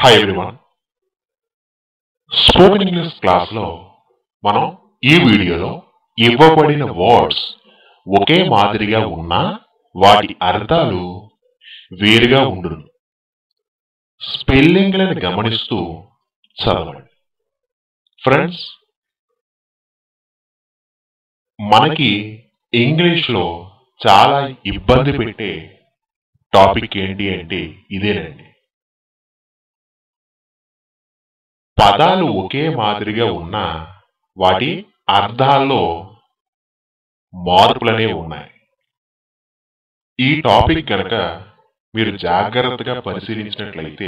hi everyone spoken English క్లాస్లో మనం ఈ వీడియోలో ఇవ్వబడిన వర్డ్స్ ఒకే మాదిరిగా ఉన్నా వాటి అర్థాలు వేరుగా ఉండును స్పెల్లింగ్లను గమనిస్తూ చదవండి ఫ్రెండ్స్ మనకి ఇంగ్లీష్లో చాలా ఇబ్బంది పెట్టే టాపిక్ ఏంటి అంటే ఇదేనండి పదాలు ఒకే మాదిరిగా ఉన్నా వాటి అర్థాల్లో మార్పులనే ఉన్నాయి ఈ టాపిక్ కనుక మీరు జాగ్రత్తగా పరిశీలించినట్లయితే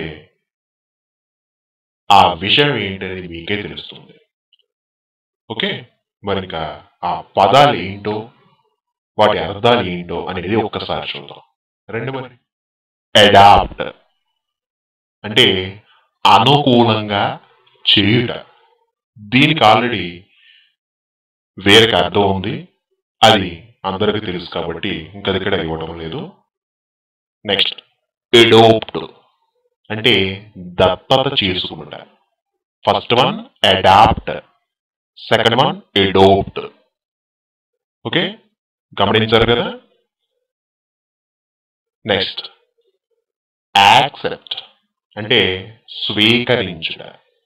ఆ విషయం ఏంటనేది మీకే తెలుస్తుంది ఓకే మరి ఇంకా ఆ పదాలు ఏంటో వాటి అర్థాలు ఏంటో అనేది ఒక్కసారి చూద్దాం రెండు మరి అడాప్ట్ అంటే అనుకూలంగా చేయుట దీనికి ఆల్రెడీ వేరొక అర్థం ఉంది అది అందరికీ తెలుసు కాబట్టి ఇంకా అది ఇక్కడ ఇవ్వడం లేదు నెక్స్ట్ ఎడోప్ట్ అంటే దత్తత చేసుకుంట first one adapt second one adopt okay గమనించారు కదా నెక్స్ట్ యాక్సెప్ట్ అంటే స్వీకరించుట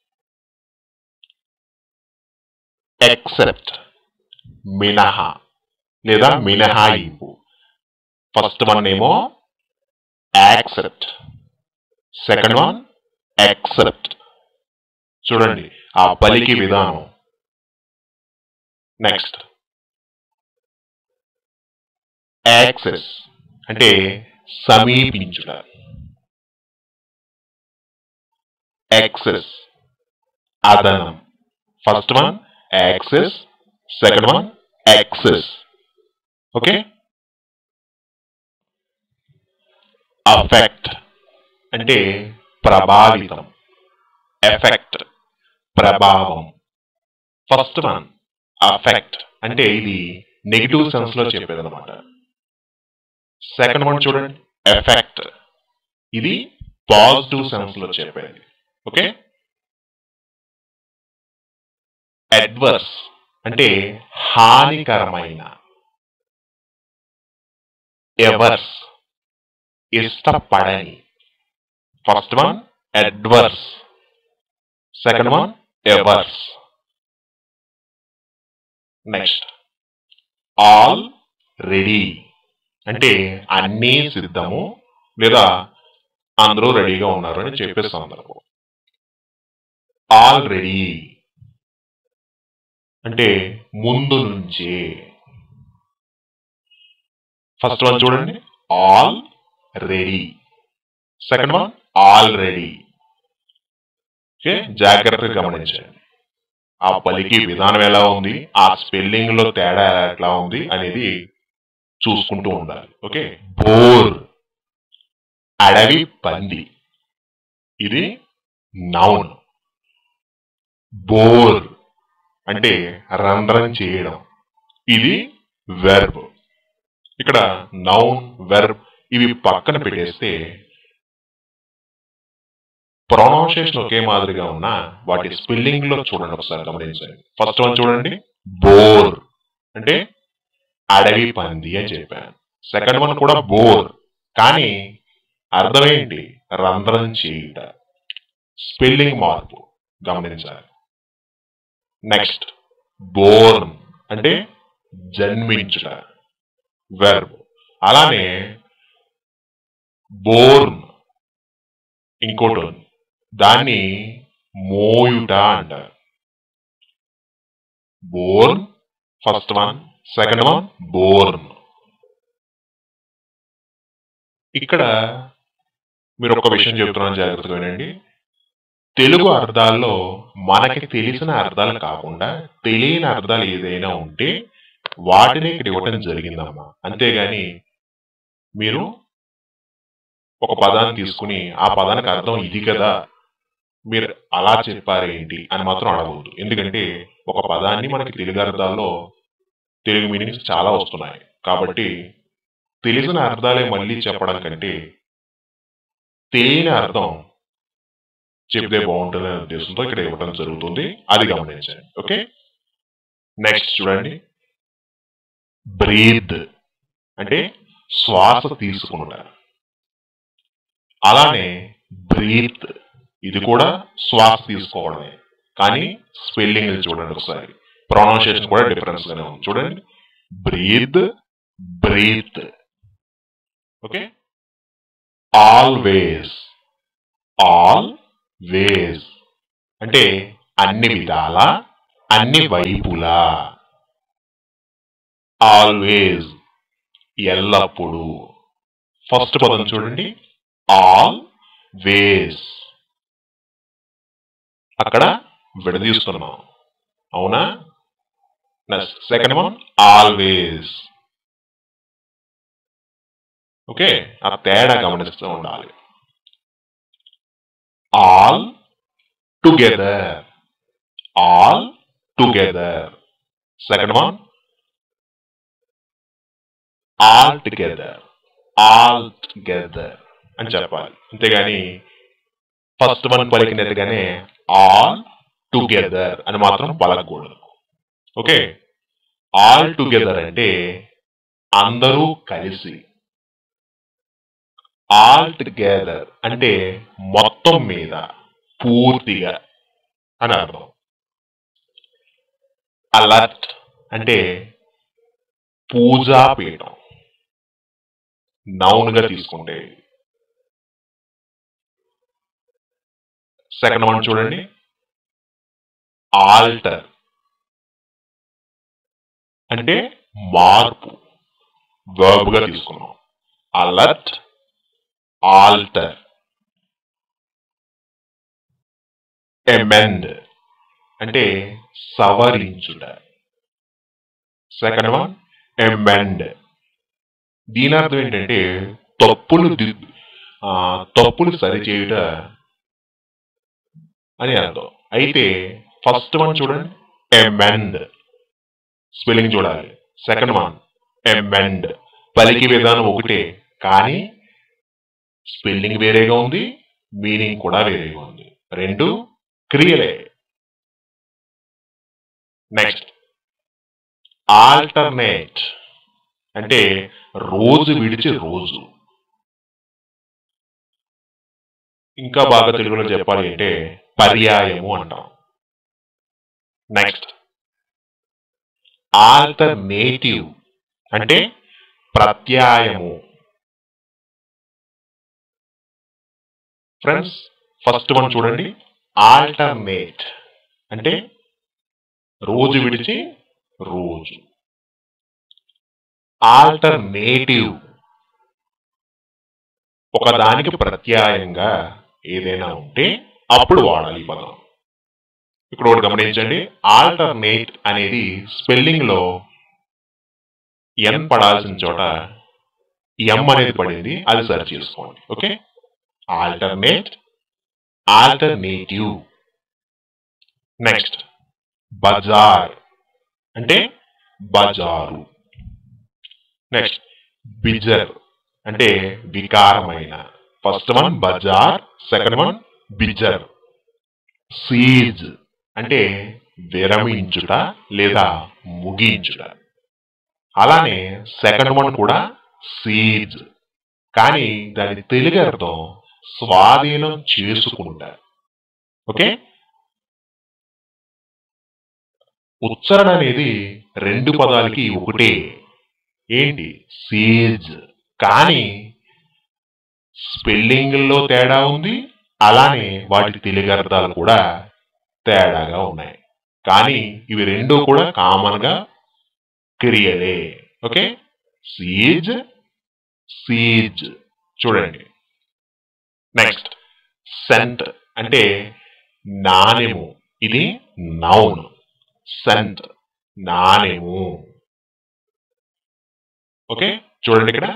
ఎక్సెప్ట్ మినహా లేదా మినహాయింపు ఫస్ట్ వన్ ఏమో యాక్సెప్ట్ సెకండ్ వన్ ఎక్సెప్ట్ చూడండి ఆ పలికి విధానం నెక్స్ట్ యాక్సెస్ అంటే సమీపించుట యాక్సెస్ అదనం first one access second one excess okay affect అంటే ప్రభావితం ఎఫెక్ట్ ప్రభావం ఫస్ట్ వన్ అఫెక్ట్ అంటే ఇది నెగిటివ్ సెన్స్ లో చెప్పేది అనమాట సెకండ్ వన్ చూడండి ఎఫెక్ట్ ఇది పాజిటివ్ సెన్స్ లో చెప్పేది ఓకే అడ్వర్స్ అంటే హానికరమైన ఎవర్స్ ఇష్టపడని first one adverse second one averse next all ready అంటే అన్నీ సిద్ధము లేదా అందరూ రెడీగా ఉన్నారు అని చెప్పే సందర్భం ఆల్ రెడీ అంటే ముందు నుంచే ఫస్ట్ వన్ చూడండి all ready second one already okay జాగ్రత్తగా గమనించండి ఆ పలికి విధానం ఎలా ఉంది ఆ స్పెల్లింగ్ లో తేడా ఎట్లా ఉంది అనేది చూసుకుంటూ ఉండాలి ఓకే బోర్ అడవి పంది ఇది నౌన్ బోర్ అంటే రంధ్రం చేయడం ఇది వెర్బ్ ఇక్కడ నౌన్ వెర్బ్ ఇవి పక్కన పెట్టేస్తే ప్రొనౌన్సియేషన్ ఒకే మాదిరిగా ఉన్నా వాటి స్పెల్లింగ్ లో చూడండి ఒకసారి గమనించండి ఫస్ట్ వన్ చూడండి బోర్ అంటే అడవి పంది అని చెప్పాను సెకండ్ వన్ కూడా బోర్ కానీ అర్థమేంటి రంధ్రం చేయుట స్పెల్లింగ్ మార్పు గమనించాలి నెక్స్ట్ బోర్న్ అంటే జన్మించుట వెర్బ్ అలానే బోర్న్ ఇంకోటి ఉంది దాన్ని మోయుట అంటారు borne first one second one borne ఇక్కడ మీరు ఒక విషయం చెప్తున్నాను జాగ్రత్తగా వినండి తెలుగు అర్థాల్లో మనకి తెలిసిన అర్థాలు కాకుండా తెలియని అర్థాలు ఏదైనా ఉంటే వాటిని ఇక్కడ ఇవ్వటం జరిగిందమ్మా అంతేగాని మీరు ఒక పదాన్ని తీసుకుని ఆ పదానికి అర్థం ఇది కదా మీరు అలా చెప్పారేంటి అని మాత్రం అడగవద్దు ఎందుకంటే ఒక పదాన్ని మనకి తెలుగు అర్థాల్లో తెలుగు మీనింగ్స్ చాలా వస్తున్నాయి కాబట్టి తెలిసిన అర్థాలే మళ్ళీ చెప్పడం కంటే తెలియని అర్థం చెప్తే బాగుంటుందనే ఉద్దేశంతో ఇక్కడ ఇవ్వడం జరుగుతుంది అది గమనించండి ఓకే నెక్స్ట్ చూడండి బ్రీద్ అంటే శ్వాస తీసుకుంటారు అలానే బ్రీత్ ఇది కూడా శ్వాస తీసుకోవడమే కానీ స్పెల్లింగ్ చూడండి ఒకసారి ప్రొనౌన్సియేషన్ కూడా డిఫరెన్స్ గానే ఉంది చూడండి breath breathe okay always all ways అంటే అన్ని విధాల అన్ని వైపులా ఆల్వేస్ ఎల్లప్పుడూ ఫస్ట్ పదం చూడండి ఆల్ వేస్ అక్కడ విడదీస్తున్నాం అవునా సెకండ్ వన్ ఆల్వేస్ ఓకే ఆ తేడా గమనిస్తూ ఉండాలి all together all together second one all together all together అని చెప్పాలి అంతేగాని ఫస్ట్ వన్ పలికినట్టుగానే ఆల్ టుగెదర్ అని మాత్రం పలకకూడదు ఓకే ఆల్ టుగెదర్ అంటే అందరూ కలిసి ఆల్ టుగెదర్ అంటే మొత్తం మీద పూర్తిగా అని అర్థం అలర్ట్ అంటే పూజాపీఠం నౌన్ గా తీసుకుంటే సెకండ్ వన్ చూడండి ఆల్టర్ అంటే మార్పు verb గా తీసుకున్నాం అలర్ట్ ఆల్టర్ ఎమెండ్ అంటే సవరించుట సెకండ్ వన్ ఎమెండ్ దీని అర్థం ఏంటంటే తప్పులు ది- ఆ, తప్పులు సరిచేయుట అని అర్థం అయితే ఫస్ట్ వన్ చూడండి ఎమెండ్ స్పెల్లింగ్ చూడాలి సెకండ్ వన్ ఎమెండ్ పలికి విధానం ఒకటే కానీ స్పెల్లింగ్ వేరేగా ఉంది మీనింగ్ కూడా వేరేగా ఉంది రెండు క్రియలే నెక్స్ట్ ఆల్టర్నేట్ అంటే రోజు విడిచి రోజు ఇంకా బాగా తెలుగులో చెప్పాలి అంటే పర్యాయము అంటాం నెక్స్ట్ ఆల్టర్నేటివ్ అంటే ప్రత్యాయము ఫ్రెండ్స్ ఫస్ట్ వన్ చూడండి ఆల్టర్నేట్ అంటే రోజు విడిచి రోజు ఆల్టర్నేటివ్ ఒకదానికి ప్రత్యాయంగా ఏదైనా ఉంటే అప్పుడు వాడాలి ఈ పదం ఇక్కడ ఒకటి గమనించండి ఆల్టర్నేట్ అనేది స్పెల్లింగ్ లో ఎన్ పడాల్సిన చోట ఎం అనేది పడింది అది సరి చేసుకోండి okay alternate alternative next bazaar అంటే బజారు నెక్స్ట్ బిజర్ అంటే వికారమైన first one bazaar second one bizarre cease అంటే విరమించుట లేదా ముగించుట అలానే సెకండ్ వన్ కూడా సీజ్ కానీ దాని తెలుగు అర్థం స్వాధీనం చేసుకుంటా ఓకే ఉచ్చారణ అనేది రెండు పదాలకి ఒకటే ఏంటి సీజ్ కానీ స్పెల్లింగ్ లో తేడా ఉంది అలానే వాటి తెలుగు అర్థాలు కూడా తేడాగా ఉన్నాయి కానీ ఇవి రెండు కూడా కామన్ గా క్రియలే ఓకే సీజ్ సీజ్ చూడండి నెక్స్ట్ సెంట్ అంటే నాణెము ఇది నౌన్ సెంట్ నాణెము ఓకే చూడండి ఇక్కడ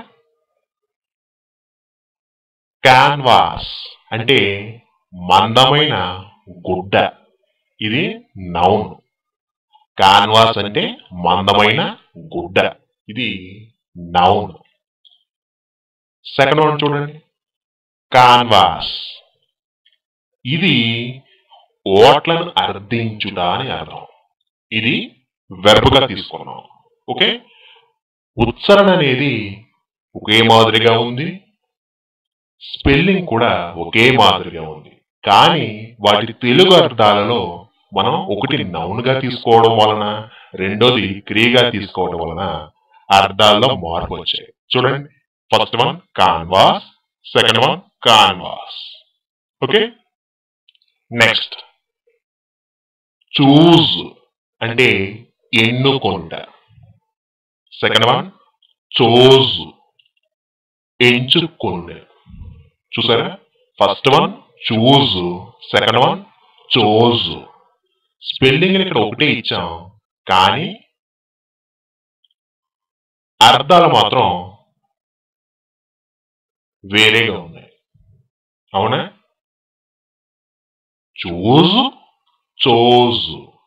క్యాన్వాస్ అంటే మందమైన గుడ్డ ఇది నౌన్ కాన్వాస్ అంటే మందమైన గుడ్డ ఇది నౌన్ సెకండ్ వన్ చూడండి కాన్వాస్ ఇది ఓట్లను అర్థించుట అని అర్థం ఇది వెర్బుగా తీసుకున్నాం ఓకే ఉచ్చారణ అనేది ఒకే మాదిరిగా ఉంది స్పెల్లింగ్ కూడా ఒకే మాదిరిగా ఉంది కానీ వాటి తెలుగు అర్థాలలో మనం ఒకటి నౌన్ గా తీసుకోవడం వలన రెండోది క్రియగా తీసుకోవడం వలన అర్థాల్లో మార్పు వచ్చాయి చూడండి first one canvas second one canvass okay next choose అంటే ఎన్నుకొంట సెకండ్ వన్ చోజ్ ఎంచుకొండ చూసారా first one choose second one chose spelling ఇక్కడ ఒకటే ఇచ్చాం కానీ అర్థాలు మాత్రం వేరేగా ఉన్నాయి అవునా చూజ్ చోజ్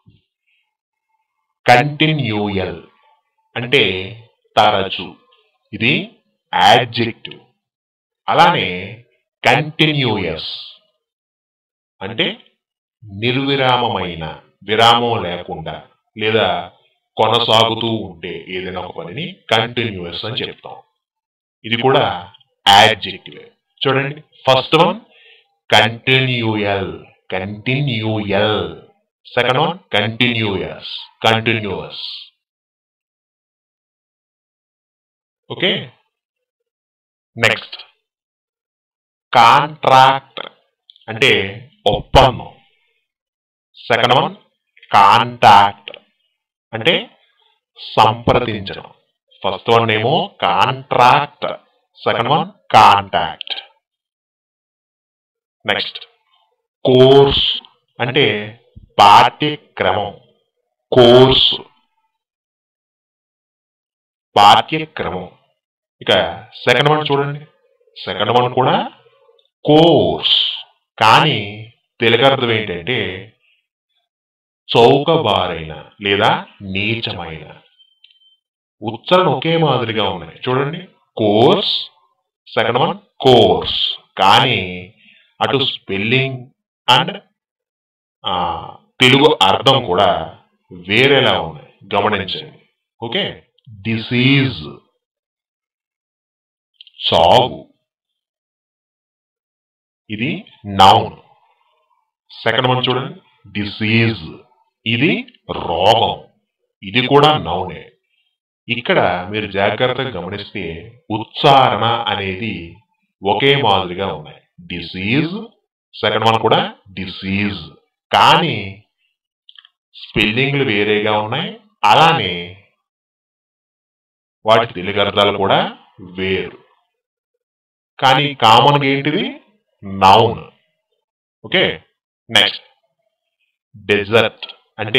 కంటిన్యూయల్ అంటే తరచు ఇది యాడ్జెక్టివ్ అలానే కంటిన్యూయస్ అంటే నిర్విరామమైన విరామం లేకుండా లేదా కొనసాగుతూ ఉంటే ఏదైనా ఒక పనిని కంటిన్యూయస్ అని చెప్తాం ఇది కూడా యాడ్జెక్టివ్ చూడండి first one continual continual second one continuous continuous okay next contract అంటే ఒప్పందం సెకండ్ వన్ కాంటాక్ట్ అంటే సంప్రదించడం ఫస్ట్ వన్ ఏమో contract second one contact next course అంటే పాఠ్యక్రమం కోర్సు పాఠ్యక్రమం ఇక సెకండ్ వన్ చూడండి సెకండ్ వన్ కూడా కోర్స్ కానీ తెలుగు అర్థం ఏంటంటే చౌకబారైన లేదా నీచమైన ఉచ్చారణ ఒకే మాదిరిగా ఉన్నాయి చూడండి కోర్స్ సెకండ్ వన్ కోర్స్ కానీ అటు స్పెల్లింగ్ అండ్ తెలుగు అర్థం కూడా వేరేలా ఉన్నాయి గమనించండి ఓకే డిసీజ్ సాగు ఇది నౌన్ సెకండ్ వన్ చూడండి డిసీజ్ ఇది రోగం ఇది కూడా నౌనే ఇక్కడ మీరు జాగ్రత్తగా గమనిస్తే ఉచ్చారణ అనేది ఒకే మాదిరిగా ఉన్నాయి డిసీజ్ సెకండ్ వన్ కూడా డిసీజ్ కానీ స్పెల్లింగ్లు వేరేగా ఉన్నాయి అలానే వాటి తెలుగు అర్థాలు కూడా వేరు కానీ కామన్ ఏంటిది నౌన్ ఓకే నెక్స్ట్ డెజర్ట్ అంటే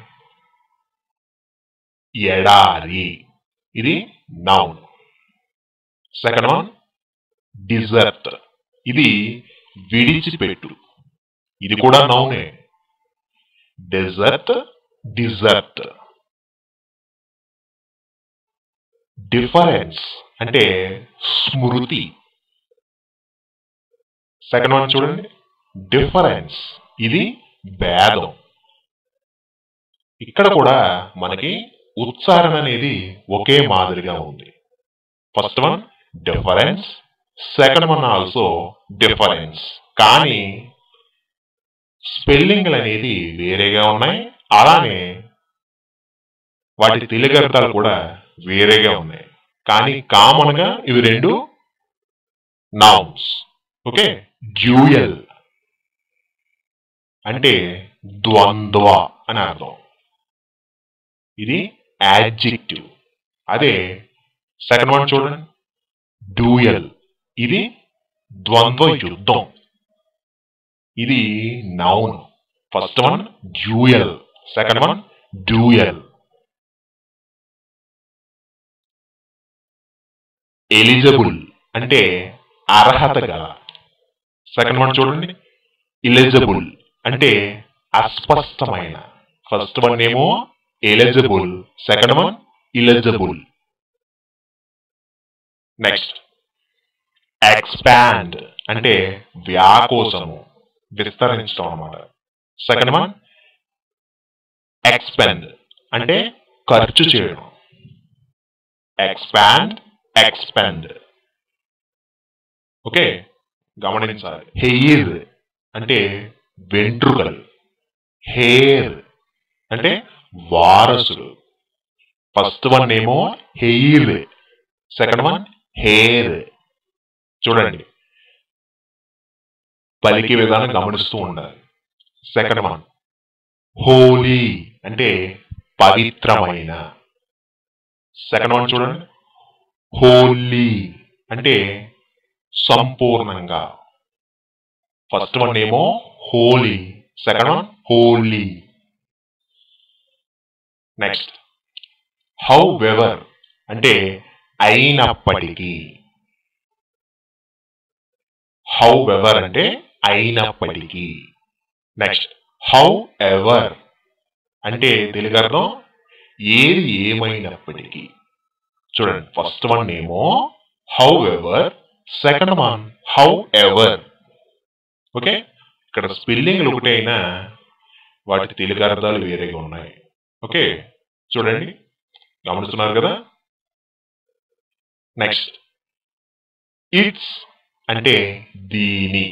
ఎడారి ఇది నౌన్ సెకండ్ వన్ డిజర్ట్ ఇది విడిచిపెట్టు ఇది కూడా నౌనే డెజర్ట్ డిజర్ట్ డిఫరెన్స్ అంటే స్మృతి సెకండ్ వన్ చూడండి డిఫరెన్స్ ఇది భేదం ఇక్కడ కూడా మనకి ఉచ్చారణ అనేది ఒకే మాదిరిగా ఉంది first one deference second one also difference కానీ స్పెల్లింగ్లు అనేది వేరేగా ఉన్నాయి అలానే వాటి తెలుగు అర్థాలు కూడా వేరేగా ఉన్నాయి కానీ కామన్ గా ఇవి రెండు నౌన్స్ ఓకే డ్యూయల్ అంటే ద్వంద్వ అని అర్థం ఇది యాడ్జెక్టివ్ అదే సెకండ్ వన్ చూడండి డ్యూయల్ ఇది ద్వంద్వ యుద్ధం ఇది noun first one duel second one dual eligible అంటే అర్హత గల సెకండ్ వన్ చూడండి ఎలిజిబుల్ అంటే అస్పష్టమైన ఫస్ట్ వన్ ఏమో eligible second one illegible next expand అంటే వ్యాకోసము విస్తరించడం అన్నమాట సెకండ్ వన్ ఎక్స్పెండ్ అంటే ఖర్చు చేయడం ఎక్స్పాండ్ ఎక్స్పెండ్ ఓకే గమనించాలి హెయిర్ అంటే వెంట్రుకలు హెయిర్ అంటే వారసులు ఫస్ట్ వన్ ఏమో హెయిర్ సెకండ్ వన్ హెయిర్ చూడండి పలికే విధానం గమనిస్తూ ఉండాలి సెకండ్ వన్ హోలీ అంటే పవిత్రమైన సెకండ్ వన్ చూడండి హోలీ అంటే సంపూర్ణంగా ఫస్ట్ వన్ ఏమో holy second one wholly next however అంటే అయినప్పటికీ హౌ వెవర్ అంటే అయినప్పటికీ నెక్స్ట్ హౌ ఎవర్ అంటే తెలుగు అర్థం ఏది ఏమైనప్పటికీ చూడండి ఫస్ట్ వన్ ఏమో how ever second one however okay ఇక్కడ స్పెల్లింగ్లు ఒకటే అయినా వాటి తెలుగు అర్థాలు వేరేగా ఉన్నాయి ఓకే చూడండి గమనిస్తున్నారు కదా నెక్స్ట్ ఇట్స్ అంటే దీని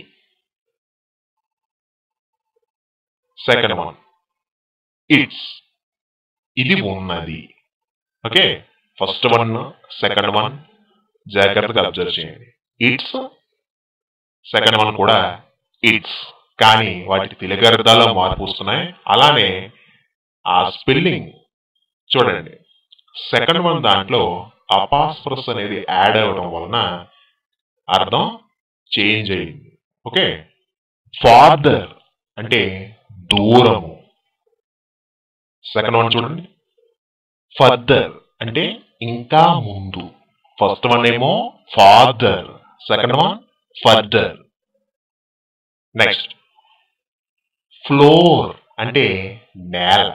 సెకండ్ వన్ ఇట్స్ ఇది ఉన్నది okay first one second one జాగ్రత్తగా అబ్జర్వ్ చేయండి ఇట్స్ సెకండ్ వన్ కూడా ఇట్స్ కానీ వాటికి తెలుగు అర్థాల్లో మార్పు వస్తున్నాయి అలానే ఆ స్పెల్లింగ్ చూడండి సెకండ్ వన్ దాంట్లో అపాస్ప్రస్ అనేది యాడ్ అవ్వడం వలన అర్థం చేంజ్ అయింది ఓకే ఫాదర్ అంటే దూరము సెకండ్ వన్ చూడండి ఫర్దర్ అంటే ఇంకా ముందు ఫస్ట్ వన్ ఏమో farther second one further next floor అంటే నేల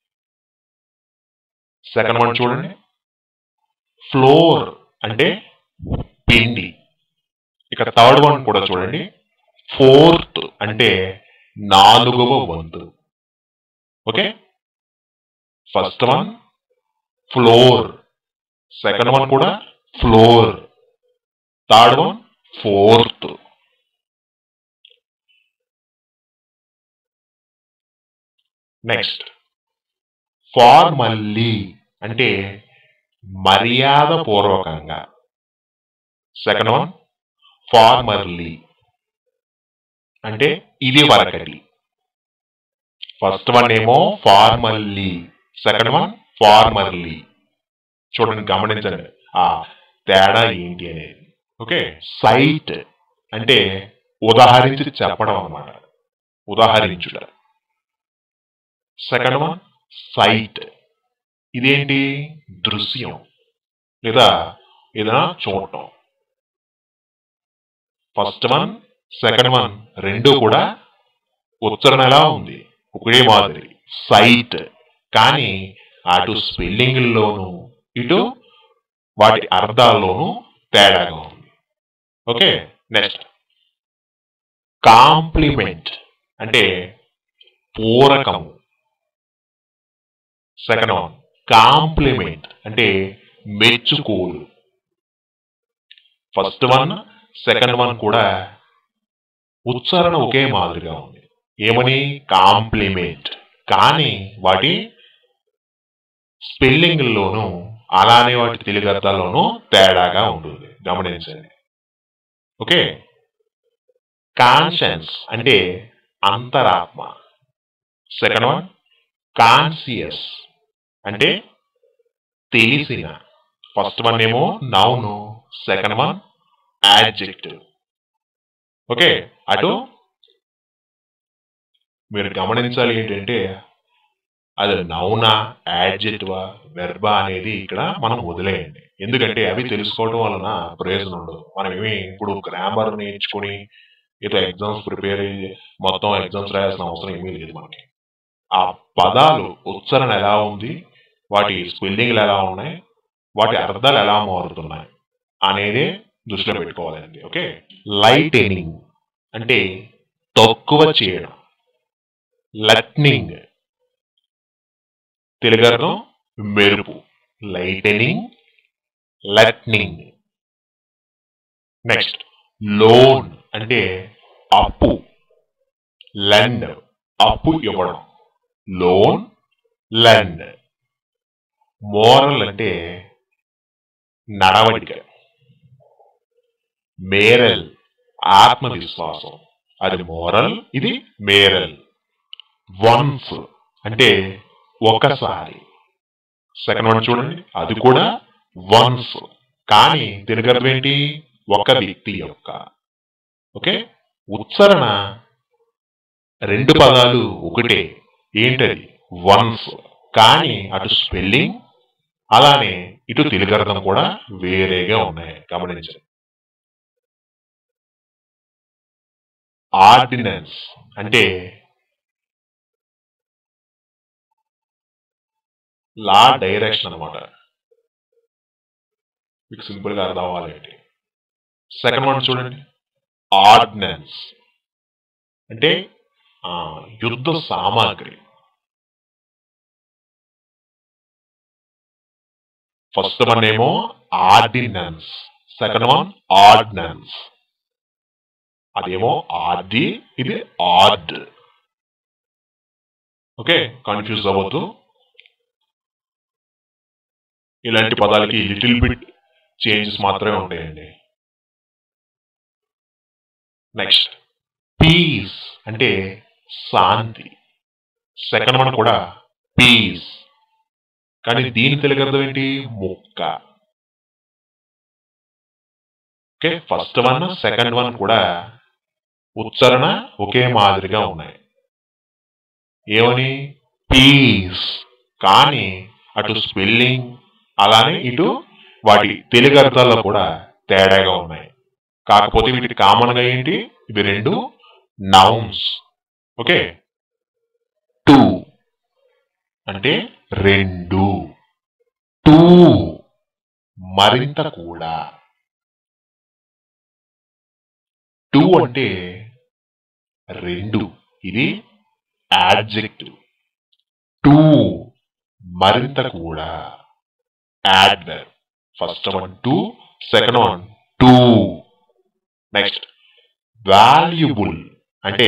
సెకండ్ వన్ చూడండి ఫ్లోర్ అంటే పిండి ఇక థర్డ్ వన్ కూడా చూడండి ఫోర్త్ అంటే నాలుగవ వంతు okay first one floor second one కూడా floor third one fourth next formally అంటే మర్యాద పూర్వకంగా సెకండ్ వన్ ఫార్మర్లీ అంటే ఇది వరకటి ఫస్ట్ వన్ ఏమో ఫార్మల్లీ సెకండ్ వన్ ఫార్మర్లీ చూడండి గమనించండి ఆ తేడా ఏంటి అనేది ఓకే సైట్ అంటే ఉదాహరించి చెప్పడం అన్నమాట ఉదాహరించుట సెకండ్ వన్ సైట్ ఇదేంటి దృశ్యం లేదా ఏదైనా చూడటం ఫస్ట్ వన్ సెకండ్ వన్ రెండు కూడా ఉచ్చరణ ఎలా ఉంది ఒకటే మాదిరి సైట్ కానీ అటు స్పెల్లింగ్లోను ఇటు వాటి అర్థాల్లోనూ తేడాగా ఉంది ఓకే నెక్స్ట్ కాంప్లిమెంట్ అంటే పూరకము సెకండ్ వన్ కాంప్లిమెంట్ అంటే మెచ్చుకోలు ఫస్ట్ వన్ సెకండ్ వన్ కూడా ఉచ్చారణ ఒకే మాదిరిగా ఉంది ఏమని కాంప్లిమెంట్ కానీ వాటి స్పెల్లింగ్లోనూ అలానే వాటి తెలుగు అర్థాల్లోనూ తేడాగా ఉంటుంది గమనించండి ఓకే కాన్షియన్స్ అంటే అంతరాత్మ సెకండ్ వన్ కాన్సియస్ అంటే తెలిసిన ఫస్ట్ వన్ ఏమో noun second one adjective okay అటు మీరు గమనించాలి ఏంటంటే అది నౌనా యాడ్జెక్టివా వెర్బా అనేది ఇక్కడ మనం వదిలేయండి ఎందుకంటే అవి తెలుసుకోవడం వలన ప్రయోజనం ఉండదు మనం ఏమి ఇప్పుడు గ్రామర్ నేర్చుకుని ఏదో ఎగ్జామ్స్ ప్రిపేర్ అయ్యి మొత్తం ఎగ్జామ్స్ రాయాల్సిన అవసరం ఏమీ లేదు మనకి ఆ పదాలు ఉచ్చారణ ఎలా ఉంది వాటి స్పెల్లింగ్లు ఎలా ఉన్నాయి వాటి అర్థాలు ఎలా మారుతున్నాయి అనేది దృష్టిలో పెట్టుకోవాలండి ఓకే లైటెనింగ్ అంటే తక్కువ చేయడం లట్నింగ్ తెలుగు అర్థం మెరుపు లైటనింగ్ లట్నింగ్ నెక్స్ట్ లోన్ అంటే అప్పు లెండ్ అప్పు ఇవ్వడం లోన్ లెండ్ మోరల్ అంటే నడవడిక మేరల్ ఆత్మవిశ్వాసం అది మోరల్ ఇది మేరల్ వన్స్ అంటే ఒకసారి సెకండ్ వన్ చూడండి అది కూడా వన్స్ కానీ తెలుగు అర్థం ఏంటి ఒక వ్యక్తి యొక్క ఓకే ఉచ్చారణ రెండు పదాలు ఒకటే ఏంటది వన్స్ కానీ అటు స్పెల్లింగ్ అలానే ఇటు తెలుగు అర్థం కూడా వేరేగా ఉన్నాయి గమనించండి ఆర్డినెన్స్ అంటే లా డైరెక్షన్ అన్నమాట మీకు సింపుల్ గా అర్థం అవ్వాలంటే సెకండ్ వన్ చూడండి ఆర్డినెన్స్ అంటే ఆ, యుద్ధ సామాగ్రి ఫస్ట్ వన్ ఏమో ఆర్డినెన్స్ సెకండ్ వన్ ఆర్డినెన్స్ అదేమో ఆర్డి ఇది ఆర్డ్ ఓకే కన్ఫ్యూజ్ అవ్వద్దు ఇలాంటి పదాలకి లిటిల్ బిట్ చేంజెస్ మాత్రమే ఉంటాయండి నెక్స్ట్ పీస్ అంటే శాంతి సెకండ్ వన్ కూడా పీస్ కానీ దీని తెలుగు అర్థం ఏంటి ముక్క okay first one second one కూడా ఉచ్చారణ ఒకే మాదిరిగా ఉన్నాయి ఏమని పీస్ కానీ అటు స్పెల్లింగ్ అలానే ఇటు వాటి తెలుగు అర్థాల్లో కూడా తేడాగా ఉన్నాయి కాకపోతే వీటికి కామన్ గా ఏంటి ఇవి రెండు నౌన్స్ ఓకే టూ అంటే రెండు టూ మరింత కూడా టూ అంటే రెండు ఇది యాడ్జెక్టివ్ టూ మరింత కూడా adverb first one to second one too next valuable అంటే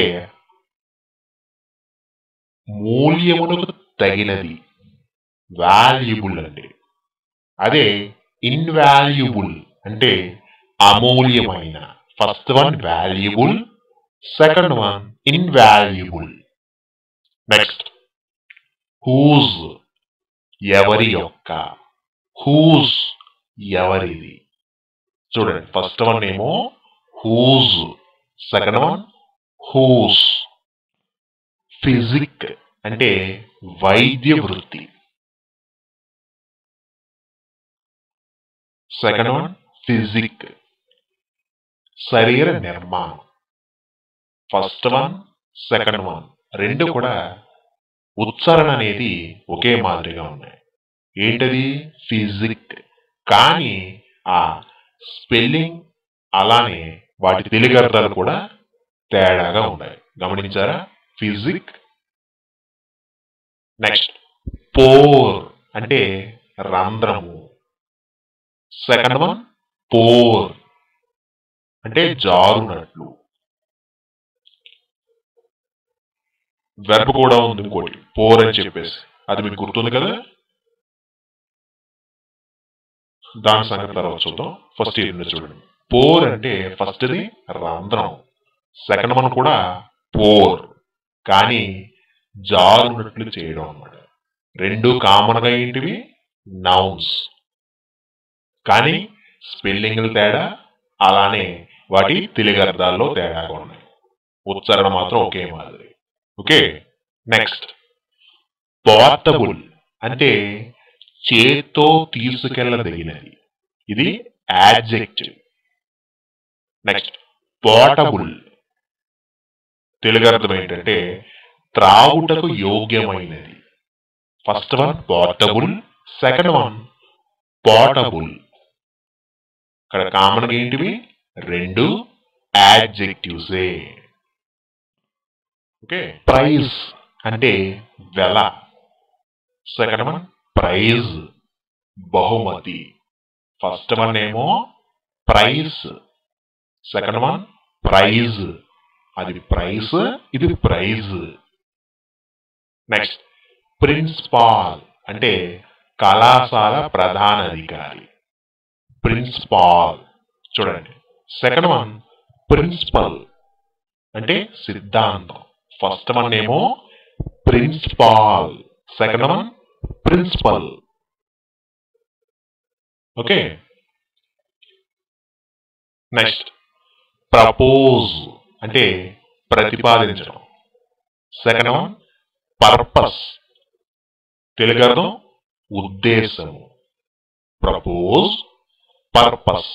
మూల్యమునకు తగినది వాల్యుబుల్ అంటే అదే ఇన్వాల్యుబుల్ అంటే అమూల్యమైన first one valuable second one invaluable next whose ఎవరి యొక్క హూజ్ ఎవరిది చూడండి ఫస్ట్ వన్ ఏమో whose second one who's physic అంటే వైద్య వృత్తి సెకండ్ వన్ ఫిజిక్ శరీర నిర్మాణం ఫస్ట్ వన్ సెకండ్ వన్ రెండు కూడా ఉచ్చారణ అనేది ఒకే మాదిరిగా ఉన్నాయి ఏంటది ఫిజిక్ కానీ ఆ స్పెల్లింగ్ అలానే వాటి తెలుగు అర్థాలు కూడా తేడాగా ఉన్నాయి గమనించారా ఫిజిక్ నెక్స్ట్ పోర్ అంటే రంధ్రము సెకండ్ వన్ పోర్ అంటే జారునట్లు వెర్బ్ కూడా ఉంది ఇంకోటి పోర్ అని చెప్పేసి అది మీకు గుర్తుంది కదా దాని సంగతి తర్వాత చూద్దాం ఫస్ట్ ఇయర్ చూడండి పోర్ అంటే ఫస్ట్ది రంధ్రం సెకండ్ వన్ కూడా పోర్ కానీ జారునట్లు చేయడం అన్నమాట రెండు కామన్ గా ఏంటివి నౌన్స్ కానీ స్పెల్లింగ్లు తేడా అలానే వాటి తెలుగు అర్థాల్లో తేడాగా ఉన్నాయి ఉచ్చారణ మాత్రం ఒకే మాదిరి ఓకే నెక్స్ట్ పోర్టబుల్ అంటే చేత్తో తీసుకెళ్ళదగినది ఇది యాడ్జెక్టివ్ నెక్స్ట్ పోర్టబుల్ తెలుగు అర్థం ఏంటంటే త్రాగుటకు యోగ్యమైనది first one portable second one portable ఇక్కడ కామన్ ఏంటివి రెండు యాడ్జెక్టివ్సే ఓకే ప్రైజ్ అంటే వెల సెకండ్ వన్ ప్రైజ్ బహుమతి ఫస్ట్ వన్ ఏమో ప్రైస్ సెకండ్ వన్ ప్రైజ్ అది ప్రైస్ ఇది ప్రైజ్ నెక్స్ట్ ప్రిన్సిపాల్ అంటే కళాశాల ప్రధానాధికారి ప్రిన్సిపాల్ చూడండి సెకండ్ వన్ ప్రిన్సిపల్ అంటే సిద్ధాంతం ఫస్ట్ వన్ ఏమో principal second one principle okay next propose అంటే ప్రతిపాదించడం సెకండ్ వన్ పర్పస్ తెలుగు అర్థం ఉద్దేశము ప్రపోజ్ పర్పస్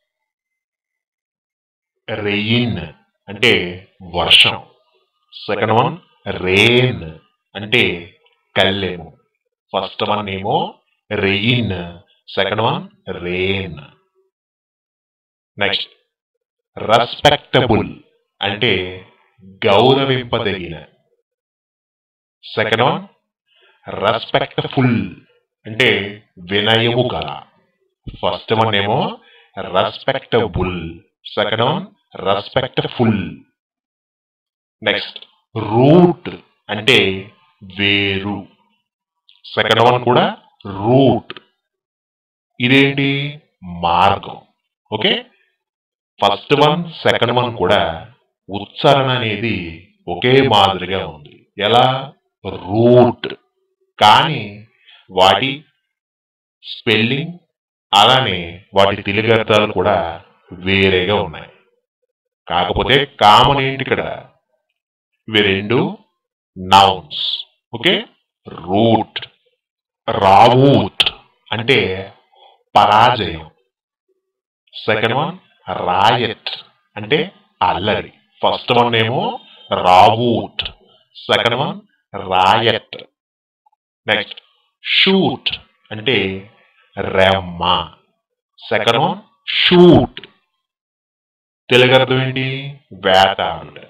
రెయిన్ అంటే వర్షం సెకండ్ వన్ రెయిన్ అంటే కల్లెము ఫస్ట్ వన్ ఏమో rain second one rain next respectable అంటే గౌరవింపదగిన సెకండ్ వన్ రెస్పెక్ట్ఫుల్ అంటే వినయము గల ఫస్ట్ వన్ ఏమో respectable second one respectful next root అంటే వేరు సెకండ్ వన్ కూడా రూట్ ఇదేంటి మార్గం okay first one second one కూడా ఉచ్చారణ అనేది ఒకే మాదిరిగా ఉంది ఎలా రూట్ కానీ వాటి స్పెల్లింగ్ అలానే వాటి తెలుగు అర్థాలు కూడా వేరేగా ఉన్నాయి కాకపోతే కామన్ ఏంటి ఇక్కడ ఇవి రెండు నౌన్స్ ఓకే రూట్ రావూట్ అంటే పరాజయం సెకండ్ వన్ రాయట్ అంటే అల్లరి ఫస్ట్ వన్ ఏమో root second one route next shoot అంటే రెమ్మ సెకండ్ వన్ షూట్ తెలుగు అర్థం ఏంటి వేటాడు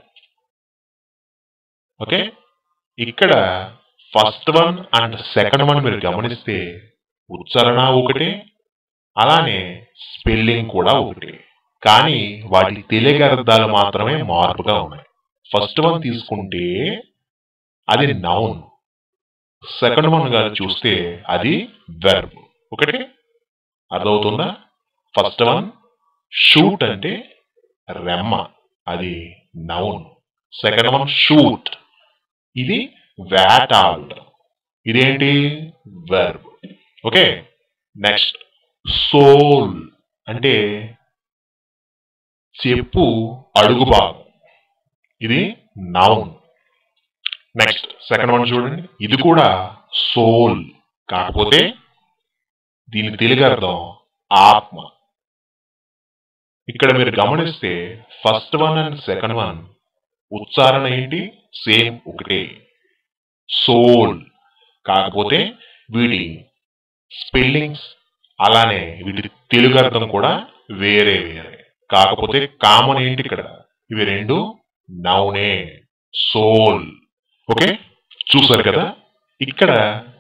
ఓకే ఇక్కడ first one and second one మీరు గమనిస్తే ఉచ్చారణ ఒకటే అలానే స్పెల్లింగ్ కూడా ఒకటే కానీ వాటి తెలుగు అర్థాలు మాత్రమే మార్పుగా ఉన్నాయి ఫస్ట్ వన్ తీసుకుంటే అది నౌన్ సెకండ్ వన్ గారు చూస్తే అది వెర్బ్ ఒకటి అర్థమవుతుందా ఫస్ట్ వన్ షూట్ అంటే రెమ్మ అది నౌన్ సెకండ్ వన్ షూట్ ఇది వేటాడ్ ఇదేంటి వెర్బ్ ఓకే నెక్స్ట్ సోల్ అంటే చెప్పు అడుగు భాగం ఇది నౌన్ నెక్స్ట్ సెకండ్ వన్ చూడండి ఇది కూడా సోల్ కాకపోతే దీని తెలుగు అర్థం ఆత్మ ఇక్కడ మీరు గమనిస్తే first one and second one ఉచ్చారణ ఏంటి సేమ్ ఒకటే సోల్ కాకపోతే వీటి స్పెల్లింగ్స్ అలానే వీటి తెలుగు అర్థం కూడా వేరే వేరే కాకపోతే కామన్ ఏంటి ఇక్కడ ఇవి రెండు నౌనే సోల్ ఓకే చూసారు కదా ఇక్కడ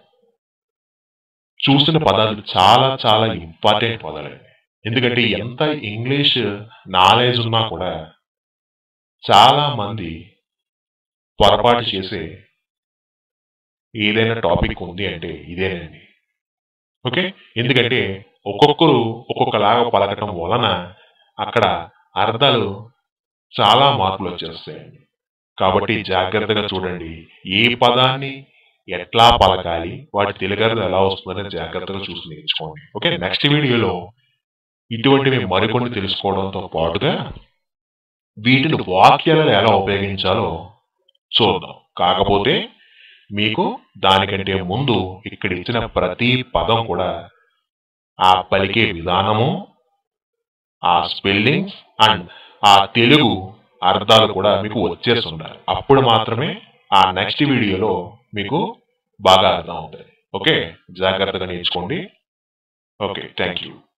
చూసిన పదాలు చాలా చాలా ఇంపార్టెంట్ పదాలు ఎందుకంటే ఎంత ఇంగ్లీష్ నాలెడ్జ్ ఉన్నా కూడా చాలా మంది పొరపాటు చేసే ఏదైనా టాపిక్ ఉంది అంటే ఇదేనండి ఓకే ఎందుకంటే ఒక్కొక్కరు ఒక్కొక్కలాగా పలకటం వలన అక్కడ అర్థాలు చాలా మార్పులు వచ్చేస్తాయండి కాబట్టి జాగ్రత్తగా చూడండి ఏ పదాన్ని ఎట్లా పలకాలి వాటి తెలుగు అర్థం ఎలా వస్తుందని జాగ్రత్తగా చూసి నేర్చుకోండి ఓకే నెక్స్ట్ వీడియోలో ఇటువంటివి మరికొన్ని తెలుసుకోవడంతో పాటుగా వీటిని వాక్యాలను ఎలా ఉపయోగించాలో చూద్దాం కాకపోతే మీకు దానికంటే ముందు ఇక్కడ ఇచ్చిన ప్రతి పదం కూడా ఆ పలికే విధానము ఆ స్పెల్లింగ్స్ అండ్ ఆ తెలుగు అర్థాలు కూడా మీకు వచ్చేస్తుండాలి అప్పుడు మాత్రమే ఆ నెక్స్ట్ వీడియోలో మీకు బాగా అర్థం అవుతుంది ఓకే జాగ్రత్తగా నేర్చుకోండి ఓకే థ్యాంక్ యూ